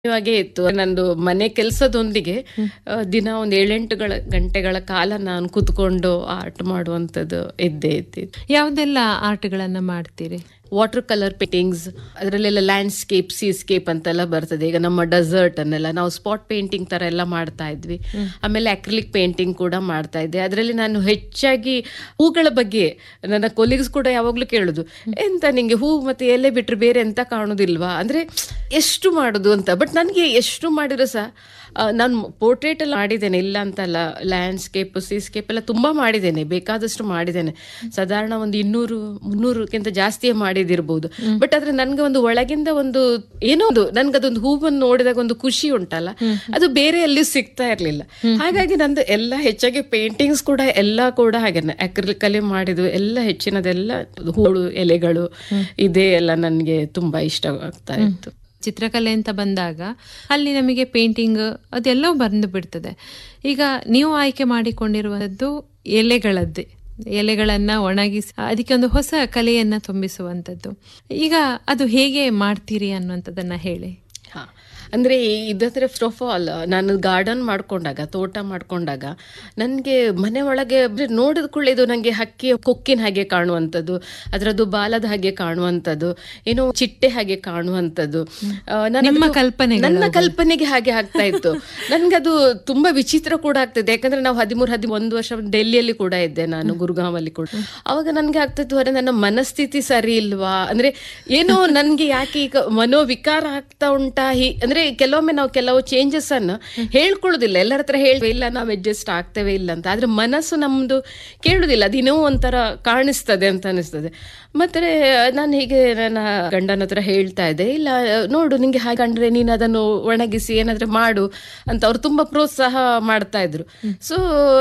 ಹಾಗೆ ಇತ್ತು ನಂದು ಮನೆ ಕೆಲಸದೊಂದಿಗೆ ದಿನ ಒಂದು ಏಳೆಂಟು ಗಳ ಗಂಟೆಗಳ ಕಾಲ ನಾನು ಕುತ್ಕೊಂಡು ಆರ್ಟ್ ಮಾಡುವಂಥದ್ದು ಇದ್ದೇ ಇದ್ದಿದ್ದು ಯಾವುದೆಲ್ಲ ಆರ್ಟ್ಗಳನ್ನ ಮಾಡ್ತೀರಿ ವಾಟರ್ ಕಲರ್ ಪೇಂಟಿಂಗ್ಸ್ ಅದರಲ್ಲೆಲ್ಲ ಲ್ಯಾಂಡ್ಸ್ಕೇಪ್ ಸೀಸ್ಕೇಪ್ ಅಂತೆಲ್ಲ ಬರ್ತದೆ ಈಗ ನಮ್ಮ ಡೆಸರ್ಟ್ ಅನ್ನೆಲ್ಲ ನಾವು ಸ್ಪಾಟ್ ಪೇಂಟಿಂಗ್ ತರ ಎಲ್ಲ ಮಾಡ್ತಾ ಇದ್ವಿ ಆಮೇಲೆ ಅಕ್ರಿಲಿಕ್ ಪೇಂಟಿಂಗ್ ಕೂಡ ಮಾಡ್ತಾ ಇದ್ದೆ ಅದರಲ್ಲಿ ನಾನು ಹೆಚ್ಚಾಗಿ ಹೂಗಳ ಬಗ್ಗೆ ನನ್ನ ಕೊಲೀಗ್ಸ್ ಕೂಡ ಯಾವಾಗ್ಲೂ ಕೇಳುದು ಎಂತ ನಿಂಗೆ ಹೂ ಮತ್ತೆ ಎಲೆ ಬಿಟ್ರೆ ಬೇರೆ ಎಂತ ಕಾಣುದಿಲ್ವಾ ಅಂದ್ರೆ ಎಷ್ಟು ಮಾಡುದು ಅಂತ ಬಟ್ ನನಗೆ ಎಷ್ಟು ಮಾಡಿದ್ರು ಸಹ ಆ, ನಾನು ಪೋರ್ಟ್ರೇಟ್ ಎಲ್ಲ ಮಾಡಿದ್ದೇನೆ ಇಲ್ಲ ಅಂತಲ್ಲ ಲ್ಯಾಂಡ್ಸ್ಕೇಪ್ ಸೀಸ್ಕೇಪ್ ಎಲ್ಲ ತುಂಬಾ ಮಾಡಿದ್ದೇನೆ ಬೇಕಾದಷ್ಟು ಮಾಡಿದ್ದೇನೆ ಸಾಧಾರಣ ಒಂದು ಇನ್ನೂರು ಮುನ್ನೂರಕ್ಕಿಂತ ಜಾಸ್ತಿಯೇ ಮಾಡಿದಿರ್ಬೋದು ಬಟ್ ಆದ್ರೆ ನನ್ಗೆ ಒಂದು ಒಳಗಿಂದ ಒಂದು ಏನೋ ಒಂದು ನನ್ಗೆ ಅದೊಂದು ಹೂವನ್ನು ನೋಡಿದಾಗ ಒಂದು ಖುಷಿ ಉಂಟಲ್ಲ ಅದು ಬೇರೆ ಎಲ್ಲಿ ಸಿಗ್ತಾ ಇರ್ಲಿಲ್ಲ ಹಾಗಾಗಿ ನಂದು ಎಲ್ಲ ಹೆಚ್ಚಾಗಿ ಪೇಂಟಿಂಗ್ಸ್ ಕೂಡ ಎಲ್ಲ ಕೂಡ ಹಾಗೇನೆ ಅಕ್ರಿಲಿಕ್ ಅಲ್ಲಿ ಮಾಡಿದ್ದು ಎಲ್ಲ ಹೆಚ್ಚಿನದೆಲ್ಲ ಹೂಳು ಎಲೆಗಳು ಇದೇ ಎಲ್ಲ ನನ್ಗೆ ತುಂಬಾ ಇಷ್ಟ ಆಗ್ತಾ ಇತ್ತು ಚಿತ್ರಕಲೆ ಅಂತ ಬಂದಾಗ ಅಲ್ಲಿ ನಮಗೆ ಪೇಂಟಿಂಗ್ ಅದೆಲ್ಲವೂ ಬಂದು ಬಿಡ್ತದೆ ಈಗ ನೀವು ಆಯ್ಕೆ ಮಾಡಿಕೊಂಡಿರುವಂಥದ್ದು ಎಲೆಗಳದ್ದೇ ಎಲೆಗಳನ್ನ ಒಣಗಿಸಿ ಅದಕ್ಕೆ ಒಂದು ಹೊಸ ಕಲೆಯನ್ನ ತುಂಬಿಸುವಂಥದ್ದು ಈಗ ಅದು ಹೇಗೆ ಮಾಡ್ತೀರಿ ಅನ್ನುವಂಥದ್ದನ್ನ ಹೇಳಿ ಹಾ ಅಂದ್ರೆ ಇದಂದ್ರೆ ಫಸ್ಟ್ ಆಫ್ ಆಲ್ ನಾನು ಗಾರ್ಡನ್ ಮಾಡ್ಕೊಂಡಾಗ ತೋಟ ಮಾಡ್ಕೊಂಡಾಗ ನನಗೆ ಮನೆ ಒಳಗೆ ಅಂದ್ರೆ ನೋಡಿದ ಕೂಡಲೇ ಇದು ನನಗೆ ಹಕ್ಕಿಯ ಕೊಕ್ಕಿನ ಹಾಗೆ ಕಾಣುವಂಥದ್ದು ಅದರದ್ದು ಬಾಲದ ಹಾಗೆ ಕಾಣುವಂಥದ್ದು ಏನೋ ಚಿಟ್ಟೆ ಹಾಗೆ ಕಾಣುವಂಥದ್ದು ಆ, ನಾನು ನಿಮ್ಮ ಅದನ್ನು- ಕಲ್ಪನೆಗಳು ನನ್ನ ಕಲ್ಪನೆಗೆ ಹಾಗೆ ಆಗ್ತಾ ಇತ್ತು ನನ್ಗೆ ಅದು ತುಂಬಾ ವಿಚಿತ್ರ ಕೂಡ ಆಗ್ತಿದೆ ಯಾಕಂದ್ರೆ ನಾವು ಹದಿಮೂರು ಹದಿ ಒಂದು ವರ್ಷ ಡೆಲ್ಲಿಯಲ್ಲಿ ಕೂಡ ಇದ್ದೆ ನಾನು ಗುರುಗಾಂವಲ್ಲಿ ಕೂಡ ಅವಾಗ ನನ್ಗೆ ಆಗ್ತಿತ್ತು ಅರೆ ನನ್ನ ಮನಸ್ಥಿತಿ ಸರಿ ಇಲ್ವಾ ಅಂದ್ರೆ ಏನೋ ನನ್ಗೆ ಯಾಕೆ ಈಗ ಮನೋವಿಕಾರ ಆಗ್ತಾ ಉಂಟಾ ಹಿ ಅಂದ್ರೆ ಕೆಲವೊಮ್ಮೆ ನಾವು ಕೆಲವು ಚೇಂಜಸ್ ಅನ್ನು ಹೇಳ್ಕೊಳ್ಳೋದಿಲ್ಲ ಎಲ್ಲರ ಹತ್ರ ಹೇಳಿ ಇಲ್ಲ ನಾವು ಅಡ್ಜಸ್ಟ್ ಆಗ್ತೇವೆ ಇಲ್ಲ ಅಂತ ಆದ್ರೆ ಮನಸ್ಸು ನಮ್ದು ಕೇಳುದಿಲ್ಲ ಅದಿನ್ನೋ ಒಂಥರ ಕಾಣಿಸ್ತದೆ ಅಂತ ಅನಿಸ್ತದೆ ಮತ್ತೆ ನಾನು ಹೀಗೆ ನನ್ನ ಗಂಡನ ಹತ್ರ ಹೇಳ್ತಾ ಇದ್ದೆ ಇಲ್ಲ ನೋಡು ನಿಂಗೆ ಹಾಗೆ ಕಂಡ್ರೆ ನೀನು ಅದನ್ನು ಒಣಗಿಸಿ ಏನಾದ್ರೆ ಮಾಡು ಅಂತ ಅವ್ರು ತುಂಬಾ ಪ್ರೋತ್ಸಾಹ ಮಾಡ್ತಾ ಇದ್ರು ಸೊ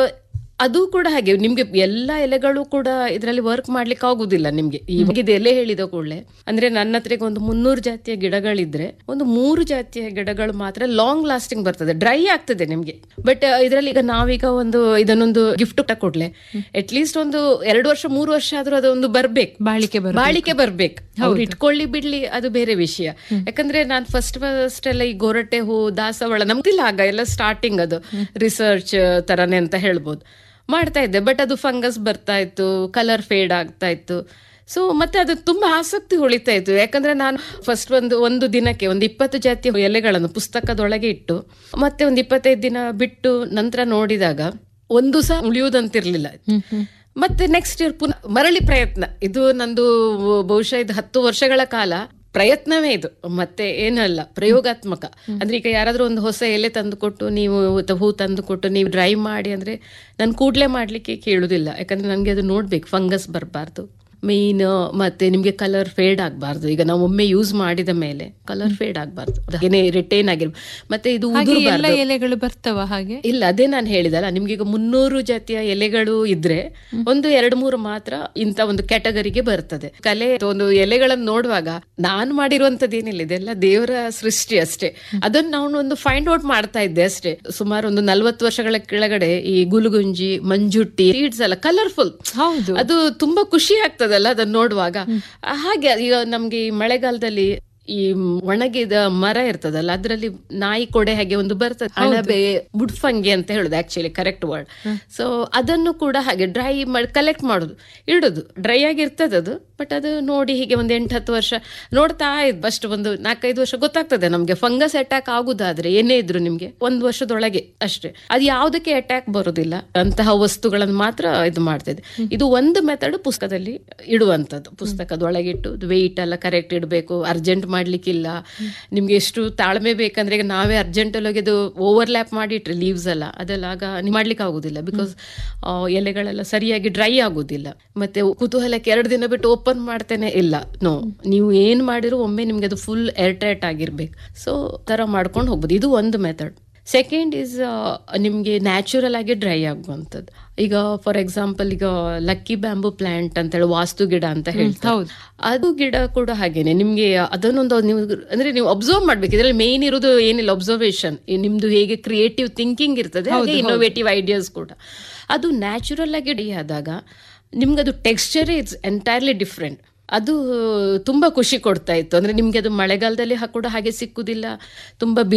ಅದು ಕೂಡ ಹಾಗೆ ನಿಮ್ಗೆ ಎಲ್ಲ ಎಲೆಗಳು ಕೂಡ ಇದರಲ್ಲಿ ವರ್ಕ್ ಮಾಡ್ಲಿಕ್ಕೆ ಆಗುದಿಲ್ಲ ನಿಮ್ಗೆ ಇವಾಗ ಇದು ಎಲೆ ಹೇಳಿದ ಕೂಡಲೇ ಅಂದ್ರೆ ನನ್ನ ಹತ್ರ ಈಗ ಒಂದು ಮುನ್ನೂರು ಜಾತಿಯ ಗಿಡಗಳಿದ್ರೆ ಒಂದು ಮೂರು ಜಾತಿಯ ಗಿಡಗಳು ಮಾತ್ರ ಲಾಂಗ್ ಲಾಸ್ಟಿಂಗ್ ಬರ್ತದೆ ಡ್ರೈ ಆಗ್ತದೆ ನಿಮ್ಗೆ ಬಟ್ ಇದರಲ್ಲಿ ಈಗ ನಾವೀಗ ಒಂದು ಇದನ್ನೊಂದು ಗಿಫ್ಟ್ ಕೊಡ್ಲೆ ಅಟ್ ಲೀಸ್ಟ್ ಒಂದು ಎರಡು ವರ್ಷ ಮೂರು ವರ್ಷ ಆದ್ರೂ ಅದೊಂದು ಬರ್ಬೇಕು ಬಾಳಿಕೆ ಬರ ಬಾಳಿಕೆ ಬರ್ಬೇಕು ಅವ್ರು ಇಟ್ಕೊಳ್ಳಿ ಬಿಡ್ಲಿ ಅದು ಬೇರೆ ವಿಷಯ ಯಾಕಂದ್ರೆ ನಾನು ಫಸ್ಟ್ ಫಸ್ಟ್ ಎಲ್ಲ ಈ ಗೊರಟೆ ಹೂ ದಾಸವಾಳ ನಮ್ದಿಲ್ಲ ಆಗ ಎಲ್ಲ ಸ್ಟಾರ್ಟಿಂಗ್ ಅದು ರಿಸರ್ಚ್ ತರನೇ ಅಂತ ಹೇಳ್ಬೋದು ಮಾಡ್ತಾ ಇದ್ದೆ ಬಟ್ ಅದು ಫಂಗಸ್ ಬರ್ತಾ ಇತ್ತು ಕಲರ್ ಫೇಡ್ ಆಗ್ತಾ ಇತ್ತು ಸೊ ಮತ್ತೆ ಅದು ತುಂಬಾ ಆಸಕ್ತಿ ಉಳಿತಾ ಇತ್ತು ಯಾಕಂದ್ರೆ ನಾನು ಫಸ್ಟ್ ಒಂದು ಒಂದು ದಿನಕ್ಕೆ ಒಂದು ಇಪ್ಪತ್ತು ಜಾತಿಯ ಎಲೆಗಳನ್ನು ಪುಸ್ತಕದೊಳಗೆ ಇಟ್ಟು ಮತ್ತೆ ಒಂದು ಇಪ್ಪತ್ತೈದು ದಿನ ಬಿಟ್ಟು ನಂತರ ನೋಡಿದಾಗ ಒಂದು ಸಹ ಉಳಿಯುವುದಂತಿರ್ಲಿಲ್ಲ ಮತ್ತೆ ನೆಕ್ಸ್ಟ್ ಇಯರ್ ಪುನಃ ಮರಳಿ ಪ್ರಯತ್ನ ಇದು ನಂದು ಬಹುಶಃ ಇದು ಹತ್ತು ವರ್ಷಗಳ ಕಾಲ ಪ್ರಯತ್ನವೇ ಇದು ಮತ್ತೆ ಏನಲ್ಲ ಪ್ರಯೋಗಾತ್ಮಕ ಅಂದ್ರೆ ಈಗ ಯಾರಾದ್ರೂ ಒಂದು ಹೊಸ ಎಲೆ ತಂದು ಕೊಟ್ಟು ನೀವು ತ- ಹೂ ತಂದು ಕೊಟ್ಟು ನೀವು ಡ್ರೈ ಮಾಡಿ ಅಂದ್ರೆ ನಾನು ಕೂಡ್ಲೆ ಮಾಡ್ಲಿಕ್ಕೆ ಕೇಳುದಿಲ್ಲ ಯಾಕಂದ್ರೆ ನನಗೆ ಅದು ನೋಡ್ಬೇಕು ಫಂಗಸ್ ಬರಬಾರ್ದು ಮೇನ್ ಮತ್ತೆ ನಿಮ್ಗೆ ಕಲರ್ ಫೇಡ್ ಆಗಬಾರ್ದು ಈಗ ನಾವು ಒಮ್ಮೆ ಯೂಸ್ ಮಾಡಿದ ಮೇಲೆ ಕಲರ್ ಫೇಡ್ ಆಗಬಾರ್ದು ಏನೇ ರಿಟೈನ್ ಆಗಿರ್ಬೋದು ಮತ್ತೆ ಇದು ಹಾಗೆ ಎಲ್ಲ ಉದುರ್ಬಾರ್ದು ಎಲೆಗಳು ಬರ್ತವ ಹಾಗೆ ಇಲ್ಲ ಅದೇ ನಾನು ಹೇಳಿದಲ್ಲ ನಿಮ್ಗೆ ಈಗ ಮುನ್ನೂರು ಜಾತಿಯ ಎಲೆಗಳು ಇದ್ರೆ ಒಂದು ಎರಡು ಮೂರು ಮಾತ್ರ ಇಂತ ಒಂದು ಕ್ಯಾಟಗರಿಗೆ ಬರ್ತದೆ ಕಲೆ ಅಥವಾ ಒಂದು ಎಲೆಗಳನ್ನು ನೋಡುವಾಗ ನಾನು ಮಾಡಿರುವಂತದ್ದು ಏನಿಲ್ಲ ಇದೆಲ್ಲ ದೇವರ ಸೃಷ್ಟಿ ಅಷ್ಟೇ ಅದನ್ನ ನಾವು ಒಂದು ಫೈಂಡ್ ಔಟ್ ಮಾಡ್ತಾ ಇದ್ದೆ ಅಷ್ಟೇ ಸುಮಾರು ಒಂದು ನಲ್ವತ್ತು ವರ್ಷಗಳ ಕೆಳಗಡೆ ಈ ಗುಲುಗುಂಜಿ ಮಂಜುಟ್ಟಿ ಸೀಡ್ಸ್ ಎಲ್ಲ ಕಲರ್ಫುಲ್ ಹೌದು ಅದು ತುಂಬಾ ಖುಷಿ ಆಗ್ತದಲ್ಲ ಅದನ್ನ ನೋಡುವಾಗ ಹಾಗೆ ಈಗ ನಮ್ಗೆ ಈ ಮಳೆಗಾಲದಲ್ಲಿ ಈ ಒಣಗಿದ ಮರ ಇರ್ತದಲ್ಲ ಅದ್ರಲ್ಲಿ ನಾಯಿ ಕೊಡೆ ಹಾಗೆ ಒಂದು ಬರ್ತದೆ ಅಣಬೆ ಬುಡ್ಫಂಗಿ ಅಂತ ಹೇಳುದು ಆಕ್ಚುಲಿ ಕರೆಕ್ಟ್ ವರ್ಡ್ ಸೊ ಅದನ್ನು ಕೂಡ ಹಾಗೆ ಡ್ರೈ ಮಾಡಿ ಕಲೆಕ್ಟ್ ಮಾಡುದು ಇಡುದು ಡ್ರೈ ಆಗಿರ್ತದೆ ಅದು ಬಟ್ ಅದು ನೋಡಿ ಹೀಗೆ ಒಂದು ಎಂಟು ಹತ್ತು ವರ್ಷ ನೋಡ್ತಾ ಇದ್ ಫಸ್ಟ್ ಒಂದು ನಾಲ್ಕೈದು ವರ್ಷ ಗೊತ್ತಾಗ್ತದೆ ನಮ್ಗೆ ಫಂಗಸ್ ಅಟ್ಯಾಕ್ ಆಗುದಾದ್ರೆ ಏನೇ ಇದ್ರು ನಿಮ್ಗೆ ಒಂದು ವರ್ಷದೊಳಗೆ ಅಷ್ಟೇ ಅದು ಯಾವುದಕ್ಕೆ ಅಟ್ಯಾಕ್ ಬರುದಿಲ್ಲ ಅಂತಹ ವಸ್ತುಗಳನ್ನು ಮಾತ್ರ ಇದು ಮಾಡ್ತಿದೆ ಇದು ಒಂದು ಮೆಥಡ್ ಪುಸ್ತಕದಲ್ಲಿ ಇಡುವಂಥದ್ದು ಪುಸ್ತಕದೊಳಗಿಟ್ಟು ವೆಯ್ಟ್ ಎಲ್ಲ ಕರೆಕ್ಟ್ ಇಡಬೇಕು ಅರ್ಜೆಂಟ್ ಮಾಡ್ಲಿಕ್ಕಿಲ್ಲ ನಿಮ್ಗೆ ಎಷ್ಟು ತಾಳ್ಮೆ ಬೇಕಂದ್ರೆ ಈಗ ನಾವೇ ಅರ್ಜೆಂಟ್ ಅಲ್ಲಿ ಅದು ಓವರ್ಲ್ಯಾಪ್ ಮಾಡಿಟ್ರೆ ಲೀವ್ಸ್ ಎಲ್ಲ ಅದೆಲ್ಲ ಆಗ ನೀವು ಮಾಡ್ಲಿಕ್ಕೆ ಆಗುದಿಲ್ಲ ಬಿಕಾಸ್ ಎಲೆಗಳೆಲ್ಲ ಸರಿಯಾಗಿ ಡ್ರೈ ಆಗುದಿಲ್ಲ ಮತ್ತೆ ಕುತೂಹಲಕ್ಕೆ ಎರಡು ದಿನ ಬಿಟ್ಟು ಓಪನ್ ಮಾಡ್ತೇನೆ ಇಲ್ಲ ನೋ ನೀವು ಏನ್ ಮಾಡಿರೋ ಒಮ್ಮೆ ನಿಮ್ಗೆ ಅದು ಫುಲ್ ಏರ್ ಟೈಟ್ ಆಗಿರ್ಬೇಕು ಸೊ ತರ ಮಾಡ್ಕೊಂಡು ಹೋಗ್ಬೋದು ಇದು ಒಂದು ಮೆಥಡ್ ಸೆಕೆಂಡ್ ಈಸ್ ನಿಮ್ಗೆ ನ್ಯಾಚುರಲ್ ಆಗಿ ಡ್ರೈ ಆಗುವಂಥದ್ದು ಈಗ ಫಾರ್ ಎಕ್ಸಾಂಪಲ್ ಈಗ ಲಕ್ಕಿ ಬ್ಯಾಂಬು ಪ್ಲಾಂಟ್ ಅಂತ ಹೇಳಿ ವಾಸ್ತು ಗಿಡ ಅಂತ ಹೇಳ್ತಾರೆ ಹೌದು. ಅದು ಗಿಡ ಕೂಡ ಹಾಗೇನೆ ನಿಮ್ಗೆ ಅದನ್ನೊಂದು ನೀವು ಅಂದ್ರೆ ನೀವು ಅಬ್ಸರ್ವ್ ಮಾಡ್ಬೇಕು ಇದ್ರಲ್ಲಿ ಮೇನ್ ಇರೋದು ಏನಿಲ್ಲ ಅಬ್ಸರ್ವೇಷನ್ ನಿಮ್ದು ಹೇಗೆ ಕ್ರಿಯೇಟಿವ್ ಥಿಂಕಿಂಗ್ ಇರ್ತದೆ ಹಾಗೆ ಇನ್ನೋವೇಟಿವ್ ಐಡಿಯಾಸ್ ಕೂಡ ಅದು ನ್ಯಾಚುರಲ್ ಆಗಿ ಡಿ ಆದಾಗ ನಿಮ್ಗೆ ಅದು ಟೆಕ್ಸ್ಚರೇ ಇಟ್ಸ್ ಎಂಟೈರ್ಲಿ ಡಿಫ್ರೆಂಟ್ ಅದು ತುಂಬಾ ಖುಷಿ ಕೊಡ್ತಾ ಇತ್ತು ಅಂದ್ರೆ ನಿಮ್ಗೆ ಅದು ಮಳೆಗಾಲದಲ್ಲಿ ಹ- ಕೂಡ ಹಾಗೆ ಸಿಕ್ಕುದಿಲ್ಲ ತುಂಬಾ